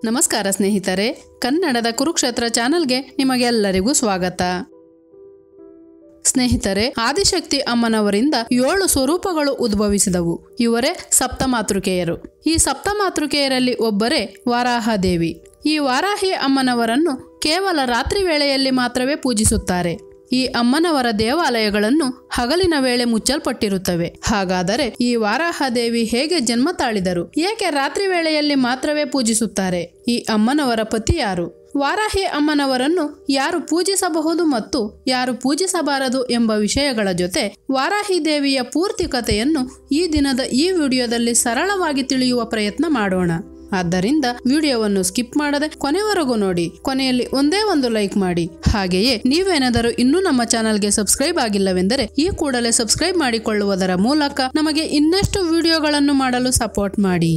ನಮಸ್ಕಾರ ಸ್ನೇಹಿತರೆ ಕನ್ನಡದ ಕುರುಕ್ಷೇತ್ರ ಚಾನಲ್ಗೆ ನಿಮಗೆಲ್ಲರಿಗೂ ಸ್ವಾಗತ ಸ್ನೇಹಿತರೆ ಆದಿಶಕ್ತಿ ಅಮ್ಮನವರಿಂದ ಏಳು ಸ್ವರೂಪಗಳು ಉದ್ಭವಿಸಿದವು ಇವರೇ ಸಪ್ತಮಾತೃಕೆಯರು ಈ ಸಪ್ತಮಾತೃಕೆಯರಲ್ಲಿ ಒಬ್ಬರೇ ವಾರಾಹದೇವಿ ಈ ವಾರಾಹಿ ಅಮ್ಮನವರನ್ನು ಕೇವಲ ರಾತ್ರಿ ವೇಳೆಯಲ್ಲಿ ಮಾತ್ರವೇ ಪೂಜಿಸುತ್ತಾರೆ ಈ ಅಮ್ಮನವರ ದೇವಾಲಯಗಳನ್ನು ಹಗಲಿನ ವೇಳೆ ಮುಚ್ಚಲ್ಪಟ್ಟಿರುತ್ತವೆ ಹಾಗಾದರೆ ಈ ವಾರಾಹದೇವಿ ಹೇಗೆ ಜನ್ಮ ತಾಳಿದರು ಏಕೆ ರಾತ್ರಿ ವೇಳೆಯಲ್ಲಿ ಮಾತ್ರವೇ ಪೂಜಿಸುತ್ತಾರೆ ಈ ಅಮ್ಮನವರ ಪತಿ ಯಾರು ವಾರಾಹಿ ಅಮ್ಮನವರನ್ನು ಯಾರು ಪೂಜಿಸಬಹುದು ಮತ್ತು ಯಾರು ಪೂಜಿಸಬಾರದು ಎಂಬ ವಿಷಯಗಳ ಜೊತೆ ವಾರಾಹಿ ದೇವಿಯ ಪೂರ್ತಿ ಕಥೆಯನ್ನು ಈ ದಿನದ ಈ ವಿಡಿಯೋದಲ್ಲಿ ಸರಳವಾಗಿ ತಿಳಿಯುವ ಪ್ರಯತ್ನ ಮಾಡೋಣ ಆದ್ದರಿಂದ ವಿಡಿಯೋವನ್ನು ಸ್ಕಿಪ್ ಮಾಡದೆ ಕೊನೆವರೆಗೂ ನೋಡಿ ಕೊನೆಯಲ್ಲಿ ಒಂದೇ ಒಂದು ಲೈಕ್ ಮಾಡಿ ಹಾಗೆಯೇ ನೀವೇನಾದರೂ ಇನ್ನೂ ನಮ್ಮ ಚಾನಲ್ಗೆ ಸಬ್ಸ್ಕ್ರೈಬ್ ಆಗಿಲ್ಲವೆಂದರೆ ಈ ಕೂಡಲೇ ಸಬ್ಸ್ಕ್ರೈಬ್ ಮಾಡಿಕೊಳ್ಳುವುದರ ಮೂಲಕ ನಮಗೆ ಇನ್ನಷ್ಟು ವಿಡಿಯೋಗಳನ್ನು ಮಾಡಲು ಸಪೋರ್ಟ್ ಮಾಡಿ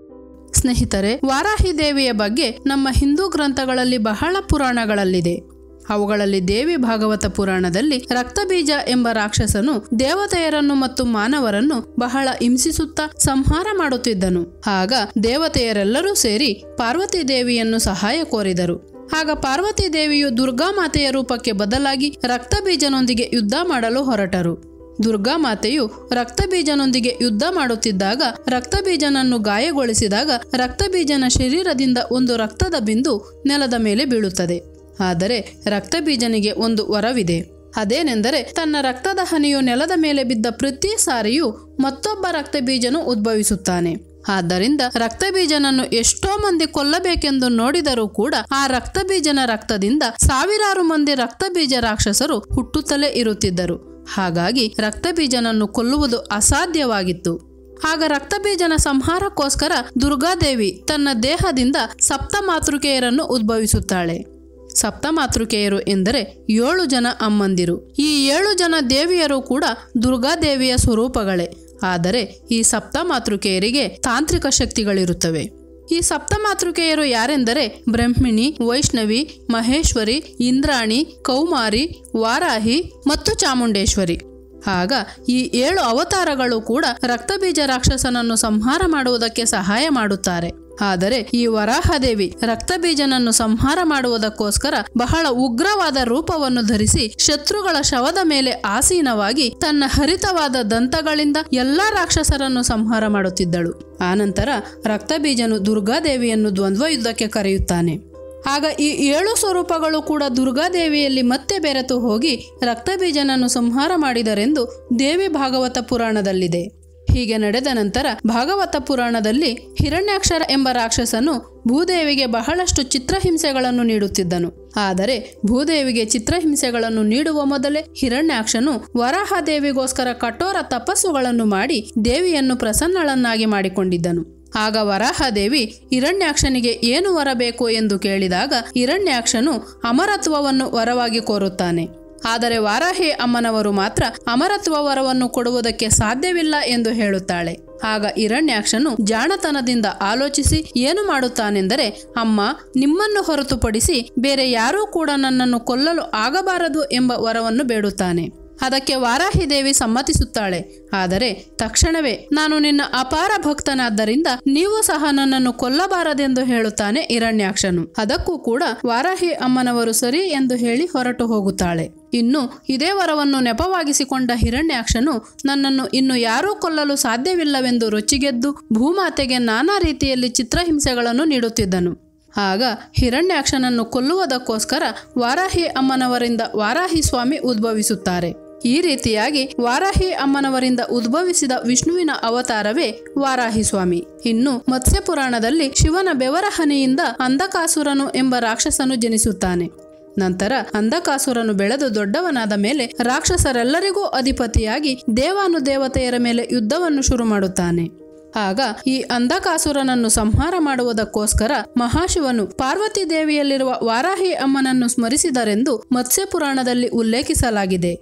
ಸ್ನೇಹಿತರೆ ವಾರಾಹಿ ದೇವಿಯ ಬಗ್ಗೆ ನಮ್ಮ ಹಿಂದೂ ಗ್ರಂಥಗಳಲ್ಲಿ ಬಹಳ ಪುರಾಣಗಳಲ್ಲಿದೆ ಅವುಗಳಲ್ಲಿ ದೇವಿ ಭಾಗವತ ಪುರಾಣದಲ್ಲಿ ರಕ್ತಬೀಜ ಎಂಬ ರಾಕ್ಷಸನು ದೇವತೆಯರನ್ನು ಮತ್ತು ಮಾನವರನ್ನು ಬಹಳ ಹಿಂಸಿಸುತ್ತಾ ಸಂಹಾರ ಮಾಡುತ್ತಿದ್ದನು ಆಗ ದೇವತೆಯರೆಲ್ಲರೂ ಸೇರಿ ಪಾರ್ವತಿ ದೇವಿಯನ್ನು ಸಹಾಯ ಕೋರಿದರು ಆಗ ಪಾರ್ವತಿ ದೇವಿಯು ದುರ್ಗಾಮಾತೆಯ ರೂಪಕ್ಕೆ ಬದಲಾಗಿ ರಕ್ತಬೀಜನೊಂದಿಗೆ ಯುದ್ಧ ಮಾಡಲು ಹೊರಟರು ದುರ್ಗಾಮಾತೆಯು ರಕ್ತಬೀಜನೊಂದಿಗೆ ಯುದ್ಧ ಮಾಡುತ್ತಿದ್ದಾಗ ರಕ್ತಬೀಜನನ್ನು ಗಾಯಗೊಳಿಸಿದಾಗ ರಕ್ತಬೀಜನ ಶರೀರದಿಂದ ಒಂದು ರಕ್ತದ ಬಿಂದು ನೆಲದ ಮೇಲೆ ಬೀಳುತ್ತದೆ ಆದರೆ ರಕ್ತಬೀಜನಿಗೆ ಒಂದು ವರವಿದೆ ಅದೇನೆಂದರೆ ತನ್ನ ರಕ್ತದ ಹನಿಯು ನೆಲದ ಮೇಲೆ ಬಿದ್ದ ಪ್ರತಿ ಸಾರಿಯೂ ಮತ್ತೊಬ್ಬ ರಕ್ತಬೀಜನು ಉದ್ಭವಿಸುತ್ತಾನೆ ಆದ್ದರಿಂದ ರಕ್ತಬೀಜನನ್ನು ಎಷ್ಟೋ ಮಂದಿ ಕೊಲ್ಲಬೇಕೆಂದು ನೋಡಿದರೂ ಕೂಡ ಆ ರಕ್ತಬೀಜನ ರಕ್ತದಿಂದ ಸಾವಿರಾರು ಮಂದಿ ರಕ್ತಬೀಜ ರಾಕ್ಷಸರು ಹುಟ್ಟುತ್ತಲೇ ಇರುತ್ತಿದ್ದರು ಹಾಗಾಗಿ ರಕ್ತಬೀಜನನ್ನು ಕೊಲ್ಲುವುದು ಅಸಾಧ್ಯವಾಗಿತ್ತು ಆಗ ರಕ್ತಬೀಜನ ಸಂಹಾರಕ್ಕೋಸ್ಕರ ದುರ್ಗಾದೇವಿ ತನ್ನ ದೇಹದಿಂದ ಸಪ್ತ ಮಾತೃಕೆಯರನ್ನು ಉದ್ಭವಿಸುತ್ತಾಳೆ ಸಪ್ತಮಾತೃಕೆಯರು ಎಂದರೆ ಏಳು ಜನ ಅಮ್ಮಂದಿರು ಈ ಏಳು ಜನ ದೇವಿಯರು ಕೂಡ ದುರ್ಗಾದೇವಿಯ ಸ್ವರೂಪಗಳೇ ಆದರೆ ಈ ಸಪ್ತಮಾತೃಕೆಯರಿಗೆ ತಾಂತ್ರಿಕ ಶಕ್ತಿಗಳಿರುತ್ತವೆ ಈ ಸಪ್ತಮಾತೃಕೆಯರು ಯಾರೆಂದರೆ ಬ್ರಹ್ಮಿಣಿ ವೈಷ್ಣವಿ ಮಹೇಶ್ವರಿ ಇಂದ್ರಾಣಿ ಕೌಮಾರಿ ವಾರಾಹಿ ಮತ್ತು ಚಾಮುಂಡೇಶ್ವರಿ ಆಗ ಈ ಏಳು ಅವತಾರಗಳು ಕೂಡ ರಕ್ತಬೀಜ ರಾಕ್ಷಸನನ್ನು ಸಂಹಾರ ಮಾಡುವುದಕ್ಕೆ ಸಹಾಯ ಮಾಡುತ್ತಾರೆ ಆದರೆ ಈ ವರಾಹದೇವಿ ರಕ್ತಬೀಜನನ್ನು ಸಂಹಾರ ಮಾಡುವುದಕ್ಕೋಸ್ಕರ ಬಹಳ ಉಗ್ರವಾದ ರೂಪವನ್ನು ಧರಿಸಿ ಶತ್ರುಗಳ ಶವದ ಮೇಲೆ ಆಸೀನವಾಗಿ ತನ್ನ ಹರಿತವಾದ ದಂತಗಳಿಂದ ಎಲ್ಲಾ ರಾಕ್ಷಸರನ್ನು ಸಂಹಾರ ಮಾಡುತ್ತಿದ್ದಳು ಆನಂತರ ರಕ್ತಬೀಜನು ದುರ್ಗಾದೇವಿಯನ್ನು ದ್ವಂದ್ವ ಯುದ್ಧಕ್ಕೆ ಕರೆಯುತ್ತಾನೆ ಆಗ ಈ ಏಳು ಸ್ವರೂಪಗಳು ಕೂಡ ದುರ್ಗಾದೇವಿಯಲ್ಲಿ ಮತ್ತೆ ಬೆರೆತು ಹೋಗಿ ರಕ್ತಬೀಜನನ್ನು ಸಂಹಾರ ಮಾಡಿದರೆಂದು ದೇವಿ ಭಾಗವತ ಪುರಾಣದಲ್ಲಿದೆ ಹೀಗೆ ನಡೆದ ನಂತರ ಭಾಗವತ ಪುರಾಣದಲ್ಲಿ ಹಿರಣ್ಯಾಕ್ಷರ ಎಂಬ ರಾಕ್ಷಸನು ಭೂದೇವಿಗೆ ಬಹಳಷ್ಟು ಚಿತ್ರಹಿಂಸೆಗಳನ್ನು ನೀಡುತ್ತಿದ್ದನು ಆದರೆ ಭೂದೇವಿಗೆ ಚಿತ್ರಹಿಂಸೆಗಳನ್ನು ನೀಡುವ ಮೊದಲೇ ಹಿರಣ್ಯಾಕ್ಷನು ವರಾಹದೇವಿಗೋಸ್ಕರ ಕಠೋರ ತಪಸ್ಸುಗಳನ್ನು ಮಾಡಿ ದೇವಿಯನ್ನು ಪ್ರಸನ್ನಳನ್ನಾಗಿ ಮಾಡಿಕೊಂಡಿದ್ದನು ಆಗ ವರಾಹದೇವಿ ಹಿರಣ್ಯಾಕ್ಷನಿಗೆ ಏನು ವರ ಬೇಕು ಎಂದು ಕೇಳಿದಾಗ ಹಿರಣ್ಯಾಕ್ಷನು ಅಮರತ್ವವನ್ನು ವರವಾಗಿ ಕೋರುತ್ತಾನೆ ಆದರೆ ವಾರಾಹಿ ಅಮ್ಮನವರು ಮಾತ್ರ ಅಮರತ್ವ ವರವನ್ನು ಕೊಡುವುದಕ್ಕೆ ಸಾಧ್ಯವಿಲ್ಲ ಎಂದು ಹೇಳುತ್ತಾಳೆ ಆಗ ಹಿರಣ್ಯಾಕ್ಷನು ಜಾಣತನದಿಂದ ಆಲೋಚಿಸಿ ಏನು ಮಾಡುತ್ತಾನೆಂದರೆ ಅಮ್ಮ ನಿಮ್ಮನ್ನು ಹೊರತುಪಡಿಸಿ ಬೇರೆ ಯಾರೂ ಕೂಡ ನನ್ನನ್ನು ಕೊಲ್ಲಲು ಆಗಬಾರದು ಎಂಬ ವರವನ್ನು ಬೇಡುತ್ತಾನೆ ಅದಕ್ಕೆ ವಾರಾಹಿ ದೇವಿ ಸಮ್ಮತಿಸುತ್ತಾಳೆ ಆದರೆ ತಕ್ಷಣವೇ ನಾನು ನಿನ್ನ ಅಪಾರ ಭಕ್ತನಾದ್ದರಿಂದ ನೀವು ಸಹ ನನ್ನನ್ನು ಕೊಲ್ಲಬಾರದೆಂದು ಹೇಳುತ್ತಾನೆ ಹಿರಣ್ಯಾಕ್ಷನು ಅದಕ್ಕೂ ಕೂಡ ವಾರಾಹಿ ಅಮ್ಮನವರು ಸರಿ ಎಂದು ಹೇಳಿ ಹೊರಟು ಹೋಗುತ್ತಾಳೆ ಇನ್ನು ಇದೇ ವರವನ್ನು ನೆಪವಾಗಿಸಿಕೊಂಡ ಹಿರಣ್ಯಾಕ್ಷನು ನನ್ನನ್ನು ಇನ್ನು ಯಾರೂ ಕೊಲ್ಲಲು ಸಾಧ್ಯವಿಲ್ಲವೆಂದು ರೊಚ್ಚಿಗೆದ್ದು ಭೂಮಾತೆಗೆ ನಾನಾ ರೀತಿಯಲ್ಲಿ ಚಿತ್ರಹಿಂಸೆಗಳನ್ನು ನೀಡುತ್ತಿದ್ದನು ಆಗ ಹಿರಣ್ಯಾಕ್ಷನನ್ನು ಕೊಲ್ಲುವುದಕ್ಕೋಸ್ಕರ ವಾರಾಹಿ ಅಮ್ಮನವರಿಂದ ವಾರಾಹಿ ಸ್ವಾಮಿ ಉದ್ಭವಿಸುತ್ತಾರೆ ಈ ರೀತಿಯಾಗಿ ವಾರಾಹಿ ಅಮ್ಮನವರಿಂದ ಉದ್ಭವಿಸಿದ ವಿಷ್ಣುವಿನ ಅವತಾರವೇ ವಾರಾಹಿ ಸ್ವಾಮಿ ಇನ್ನು ಮತ್ಸ್ಯ ಪುರಾಣದಲ್ಲಿ ಶಿವನ ಬೆವರ ಹನಿಯಿಂದ ಅಂಧಕಾಸುರನು ಎಂಬ ರಾಕ್ಷಸನು ಜನಿಸುತ್ತಾನೆ ನಂತರ ಅಂಧಕಾಸುರನು ಬೆಳೆದು ದೊಡ್ಡವನಾದ ಮೇಲೆ ರಾಕ್ಷಸರೆಲ್ಲರಿಗೂ ಅಧಿಪತಿಯಾಗಿ ದೇವಾನುದೇವತೆಯರ ಮೇಲೆ ಯುದ್ಧವನ್ನು ಶುರು ಮಾಡುತ್ತಾನೆ ಆಗ ಈ ಅಂಧಕಾಸುರನನ್ನು ಸಂಹಾರ ಮಾಡುವುದಕ್ಕೋಸ್ಕರ ಮಹಾಶಿವನು ಪಾರ್ವತಿ ದೇವಿಯಲ್ಲಿರುವ ವಾರಾಹಿ ಅಮ್ಮನನ್ನು ಸ್ಮರಿಸಿದರೆಂದು ಮತ್ಸ್ಯ ಪುರಾಣದಲ್ಲಿ ಉಲ್ಲೇಖಿಸಲಾಗಿದೆ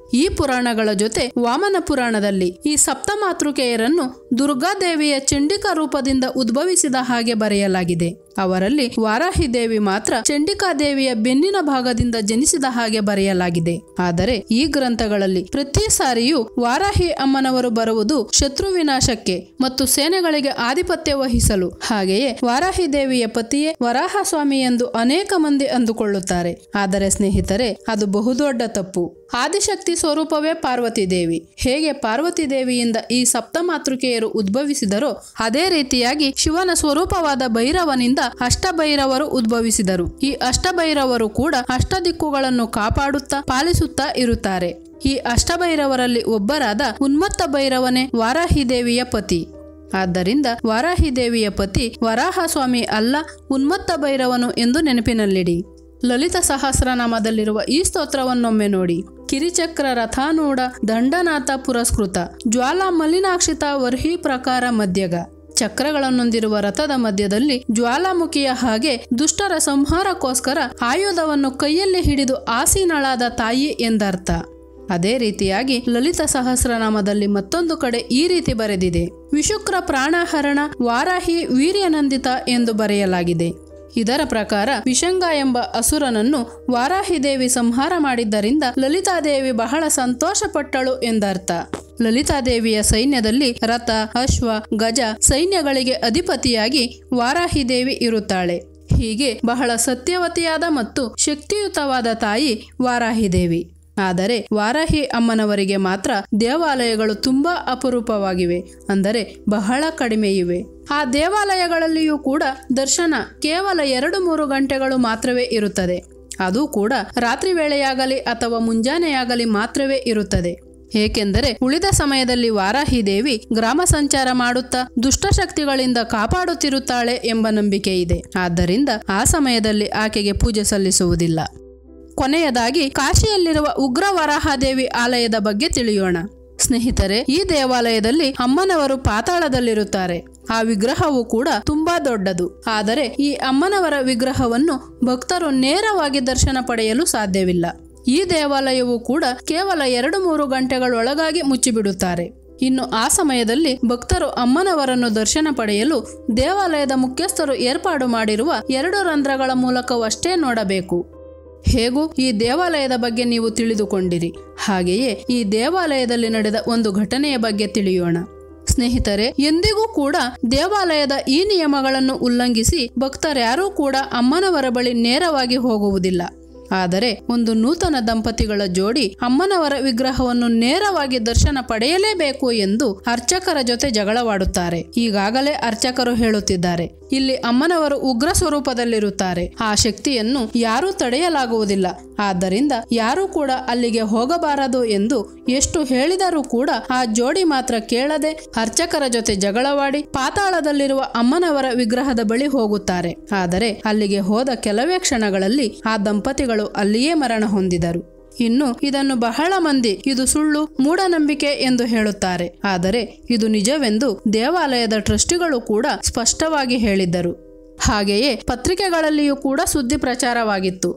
ಈ ಪುರಾಣಗಳ ಜೊತೆ ವಾಮನ ಪುರಾಣದಲ್ಲಿ ಈ ಸಪ್ತಮಾತೃಕೆಯರನ್ನು ದುರ್ಗಾದೇವಿಯ ಚಂಡಿಕಾ ರೂಪದಿಂದ ಉದ್ಭವಿಸಿದ ಹಾಗೆ ಬರೆಯಲಾಗಿದೆ ಅವರಲ್ಲಿ ವಾರಾಹಿ ದೇವಿ ಮಾತ್ರ ಚಂಡಿಕಾದೇವಿಯ ಬೆನ್ನಿನ ಭಾಗದಿಂದ ಜನಿಸಿದ ಹಾಗೆ ಬರೆಯಲಾಗಿದೆ ಆದರೆ ಈ ಗ್ರಂಥಗಳಲ್ಲಿ ಪ್ರತಿ ಸಾರಿಯೂ ವಾರಾಹಿ ಅಮ್ಮನವರು ಬರುವುದು ಶತ್ರು ವಿನಾಶಕ್ಕೆ ಮತ್ತು ಸೇನೆಗಳಿಗೆ ಆಧಿಪತ್ಯ ವಹಿಸಲು ಹಾಗೆಯೇ ವಾರಾಹಿ ದೇವಿಯ ಪತಿಯೇ ವರಾಹ ಸ್ವಾಮಿ ಎಂದು ಅನೇಕ ಮಂದಿ ಅಂದುಕೊಳ್ಳುತ್ತಾರೆ ಆದರೆ ಸ್ನೇಹಿತರೆ ಅದು ಬಹುದೊಡ್ಡ ತಪ್ಪು ಆದಿಶಕ್ತಿ ಸ್ವರೂಪವೇ ಪಾರ್ವತಿ ದೇವಿ ಹೇಗೆ ಪಾರ್ವತಿ ದೇವಿಯಿಂದ ಈ ಸಪ್ತಮಾತೃಕೆಯರು ಉದ್ಭವಿಸಿದರೋ ಅದೇ ರೀತಿಯಾಗಿ ಶಿವನ ಸ್ವರೂಪವಾದ ಭೈರವನಿಂದ ಅಷ್ಟಭೈರವರು ಉದ್ಭವಿಸಿದರು ಈ ಅಷ್ಟಭೈರವರು ಕೂಡ ಅಷ್ಟದಿಕ್ಕುಗಳನ್ನು ಕಾಪಾಡುತ್ತಾ ಪಾಲಿಸುತ್ತಾ ಇರುತ್ತಾರೆ ಈ ಅಷ್ಟಭೈರವರಲ್ಲಿ ಒಬ್ಬರಾದ ಉನ್ಮತ್ತ ಭೈರವನೇ ವಾರಾಹಿ ದೇವಿಯ ಪತಿ ಆದ್ದರಿಂದ ವಾರಾಹಿ ದೇವಿಯ ಪತಿ ವರಾಹ ಸ್ವಾಮಿ ಅಲ್ಲ ಉನ್ಮತ್ತ ಭೈರವನು ಎಂದು ನೆನಪಿನಲ್ಲಿಡಿ ಲಲಿತ ಸಹಸ್ರನಾಮದಲ್ಲಿರುವ ಈ ಸ್ತೋತ್ರವನ್ನೊಮ್ಮೆ ನೋಡಿ ಕಿರಿಚಕ್ರ ರಥಾನೂಢ ದಂಡನಾಥ ಪುರಸ್ಕೃತ ಜ್ವಾಲಾ ಮಲಿನಾಕ್ಷಿತ ವರ್ಹಿ ಪ್ರಕಾರ ಮಧ್ಯಗ ಚಕ್ರಗಳನ್ನೊಂದಿರುವ ರಥದ ಮಧ್ಯದಲ್ಲಿ ಜ್ವಾಲಾಮುಖಿಯ ಹಾಗೆ ದುಷ್ಟರ ಸಂಹಾರಕ್ಕೋಸ್ಕರ ಆಯುಧವನ್ನು ಕೈಯಲ್ಲಿ ಹಿಡಿದು ಆಸೀನಳಾದ ತಾಯಿ ಎಂದರ್ಥ ಅದೇ ರೀತಿಯಾಗಿ ಲಲಿತ ಸಹಸ್ರನಾಮದಲ್ಲಿ ಮತ್ತೊಂದು ಕಡೆ ಈ ರೀತಿ ಬರೆದಿದೆ ವಿಶುಕ್ರ ಪ್ರಾಣಹರಣ ವಾರಾಹಿ ವೀರ್ಯನಂದಿತ ಎಂದು ಬರೆಯಲಾಗಿದೆ ಇದರ ಪ್ರಕಾರ ವಿಶಂಗ ಎಂಬ ಅಸುರನನ್ನು ವಾರಾಹಿ ದೇವಿ ಸಂಹಾರ ಮಾಡಿದ್ದರಿಂದ ಲಲಿತಾದೇವಿ ಬಹಳ ಸಂತೋಷಪಟ್ಟಳು ಎಂದರ್ಥ ಲಲಿತಾದೇವಿಯ ಸೈನ್ಯದಲ್ಲಿ ರಥ ಅಶ್ವ ಗಜ ಸೈನ್ಯಗಳಿಗೆ ಅಧಿಪತಿಯಾಗಿ ವಾರಾಹಿ ದೇವಿ ಇರುತ್ತಾಳೆ ಹೀಗೆ ಬಹಳ ಸತ್ಯವತಿಯಾದ ಮತ್ತು ಶಕ್ತಿಯುತವಾದ ತಾಯಿ ವಾರಾಹಿ ದೇವಿ ಆದರೆ ವಾರಾಹಿ ಅಮ್ಮನವರಿಗೆ ಮಾತ್ರ ದೇವಾಲಯಗಳು ತುಂಬಾ ಅಪರೂಪವಾಗಿವೆ ಅಂದರೆ ಬಹಳ ಕಡಿಮೆ ಇವೆ ಆ ದೇವಾಲಯಗಳಲ್ಲಿಯೂ ಕೂಡ ದರ್ಶನ ಕೇವಲ ಎರಡು ಮೂರು ಗಂಟೆಗಳು ಮಾತ್ರವೇ ಇರುತ್ತದೆ ಅದು ಕೂಡ ರಾತ್ರಿ ವೇಳೆಯಾಗಲಿ ಅಥವಾ ಮುಂಜಾನೆಯಾಗಲಿ ಮಾತ್ರವೇ ಇರುತ್ತದೆ ಏಕೆಂದರೆ ಉಳಿದ ಸಮಯದಲ್ಲಿ ವಾರಾಹಿ ದೇವಿ ಗ್ರಾಮ ಸಂಚಾರ ಮಾಡುತ್ತಾ ದುಷ್ಟಶಕ್ತಿಗಳಿಂದ ಕಾಪಾಡುತ್ತಿರುತ್ತಾಳೆ ಎಂಬ ನಂಬಿಕೆ ಇದೆ ಆದ್ದರಿಂದ ಆ ಸಮಯದಲ್ಲಿ ಆಕೆಗೆ ಪೂಜೆ ಸಲ್ಲಿಸುವುದಿಲ್ಲ ಕೊನೆಯದಾಗಿ ಕಾಶಿಯಲ್ಲಿರುವ ಉಗ್ರ ವರಾಹದೇವಿ ಆಲಯದ ಬಗ್ಗೆ ತಿಳಿಯೋಣ ಸ್ನೇಹಿತರೆ ಈ ದೇವಾಲಯದಲ್ಲಿ ಅಮ್ಮನವರು ಪಾತಾಳದಲ್ಲಿರುತ್ತಾರೆ ಆ ವಿಗ್ರಹವು ಕೂಡ ತುಂಬಾ ದೊಡ್ಡದು ಆದರೆ ಈ ಅಮ್ಮನವರ ವಿಗ್ರಹವನ್ನು ಭಕ್ತರು ನೇರವಾಗಿ ದರ್ಶನ ಪಡೆಯಲು ಸಾಧ್ಯವಿಲ್ಲ ಈ ದೇವಾಲಯವು ಕೂಡ ಕೇವಲ ಎರಡು ಮೂರು ಗಂಟೆಗಳೊಳಗಾಗಿ ಮುಚ್ಚಿಬಿಡುತ್ತಾರೆ ಇನ್ನು ಆ ಸಮಯದಲ್ಲಿ ಭಕ್ತರು ಅಮ್ಮನವರನ್ನು ದರ್ಶನ ಪಡೆಯಲು ದೇವಾಲಯದ ಮುಖ್ಯಸ್ಥರು ಏರ್ಪಾಡು ಮಾಡಿರುವ ಎರಡು ರಂಧ್ರಗಳ ಮೂಲಕವಷ್ಟೇ ನೋಡಬೇಕು ಹೇಗೂ ಈ ದೇವಾಲಯದ ಬಗ್ಗೆ ನೀವು ತಿಳಿದುಕೊಂಡಿರಿ ಹಾಗೆಯೇ ಈ ದೇವಾಲಯದಲ್ಲಿ ನಡೆದ ಒಂದು ಘಟನೆಯ ಬಗ್ಗೆ ತಿಳಿಯೋಣ ಸ್ನೇಹಿತರೆ ಎಂದಿಗೂ ಕೂಡ ದೇವಾಲಯದ ಈ ನಿಯಮಗಳನ್ನು ಉಲ್ಲಂಘಿಸಿ ಭಕ್ತರ್ಯಾರೂ ಕೂಡ ಅಮ್ಮನವರ ಬಳಿ ನೇರವಾಗಿ ಹೋಗುವುದಿಲ್ಲ ಆದರೆ ಒಂದು ನೂತನ ದಂಪತಿಗಳ ಜೋಡಿ ಅಮ್ಮನವರ ವಿಗ್ರಹವನ್ನು ನೇರವಾಗಿ ದರ್ಶನ ಪಡೆಯಲೇಬೇಕು ಎಂದು ಅರ್ಚಕರ ಜೊತೆ ಜಗಳವಾಡುತ್ತಾರೆ ಈಗಾಗಲೇ ಅರ್ಚಕರು ಹೇಳುತ್ತಿದ್ದಾರೆ ಇಲ್ಲಿ ಅಮ್ಮನವರು ಉಗ್ರ ಸ್ವರೂಪದಲ್ಲಿರುತ್ತಾರೆ ಆ ಶಕ್ತಿಯನ್ನು ಯಾರೂ ತಡೆಯಲಾಗುವುದಿಲ್ಲ ಆದ್ದರಿಂದ ಯಾರೂ ಕೂಡ ಅಲ್ಲಿಗೆ ಹೋಗಬಾರದು ಎಂದು ಎಷ್ಟು ಹೇಳಿದರೂ ಕೂಡ ಆ ಜೋಡಿ ಮಾತ್ರ ಕೇಳದೆ ಅರ್ಚಕರ ಜೊತೆ ಜಗಳವಾಡಿ ಪಾತಾಳದಲ್ಲಿರುವ ಅಮ್ಮನವರ ವಿಗ್ರಹದ ಬಳಿ ಹೋಗುತ್ತಾರೆ ಆದರೆ ಅಲ್ಲಿಗೆ ಹೋದ ಕೆಲವೇ ಕ್ಷಣಗಳಲ್ಲಿ ಆ ದಂಪತಿಗಳು ಅಲ್ಲಿಯೇ ಮರಣ ಹೊಂದಿದರು ಇನ್ನು ಇದನ್ನು ಬಹಳ ಮಂದಿ ಇದು ಸುಳ್ಳು ಮೂಢನಂಬಿಕೆ ಎಂದು ಹೇಳುತ್ತಾರೆ ಆದರೆ ಇದು ನಿಜವೆಂದು ದೇವಾಲಯದ ಟ್ರಸ್ಟಿಗಳು ಕೂಡ ಸ್ಪಷ್ಟವಾಗಿ ಹೇಳಿದ್ದರು ಹಾಗೆಯೇ ಪತ್ರಿಕೆಗಳಲ್ಲಿಯೂ ಕೂಡ ಸುದ್ದಿ ಪ್ರಚಾರವಾಗಿತ್ತು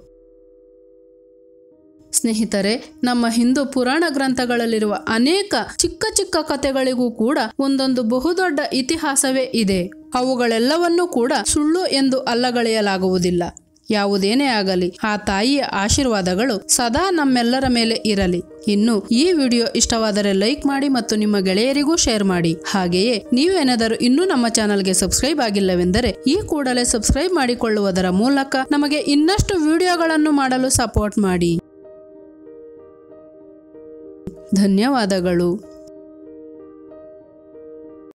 ಸ್ನೇಹಿತರೆ ನಮ್ಮ ಹಿಂದೂ ಪುರಾಣ ಗ್ರಂಥಗಳಲ್ಲಿರುವ ಅನೇಕ ಚಿಕ್ಕ ಚಿಕ್ಕ ಕಥೆಗಳಿಗೂ ಕೂಡ ಒಂದೊಂದು ಬಹುದೊಡ್ಡ ಇತಿಹಾಸವೇ ಇದೆ ಅವುಗಳೆಲ್ಲವನ್ನೂ ಕೂಡ ಸುಳ್ಳು ಎಂದು ಅಲ್ಲಗಳೆಯಲಾಗುವುದಿಲ್ಲ ಯಾವುದೇನೇ ಆಗಲಿ ಆ ತಾಯಿಯ ಆಶೀರ್ವಾದಗಳು ಸದಾ ನಮ್ಮೆಲ್ಲರ ಮೇಲೆ ಇರಲಿ ಇನ್ನು ಈ ವಿಡಿಯೋ ಇಷ್ಟವಾದರೆ ಲೈಕ್ ಮಾಡಿ ಮತ್ತು ನಿಮ್ಮ ಗೆಳೆಯರಿಗೂ ಶೇರ್ ಮಾಡಿ ಹಾಗೆಯೇ ನೀವೇನಾದರೂ ಇನ್ನೂ ನಮ್ಮ ಚಾನಲ್ಗೆ ಸಬ್ಸ್ಕ್ರೈಬ್ ಆಗಿಲ್ಲವೆಂದರೆ ಈ ಕೂಡಲೇ ಸಬ್ಸ್ಕ್ರೈಬ್ ಮಾಡಿಕೊಳ್ಳುವುದರ ಮೂಲಕ ನಮಗೆ ಇನ್ನಷ್ಟು ವಿಡಿಯೋಗಳನ್ನು ಮಾಡಲು ಸಪೋರ್ಟ್ ಮಾಡಿ ಧನ್ಯವಾದಗಳು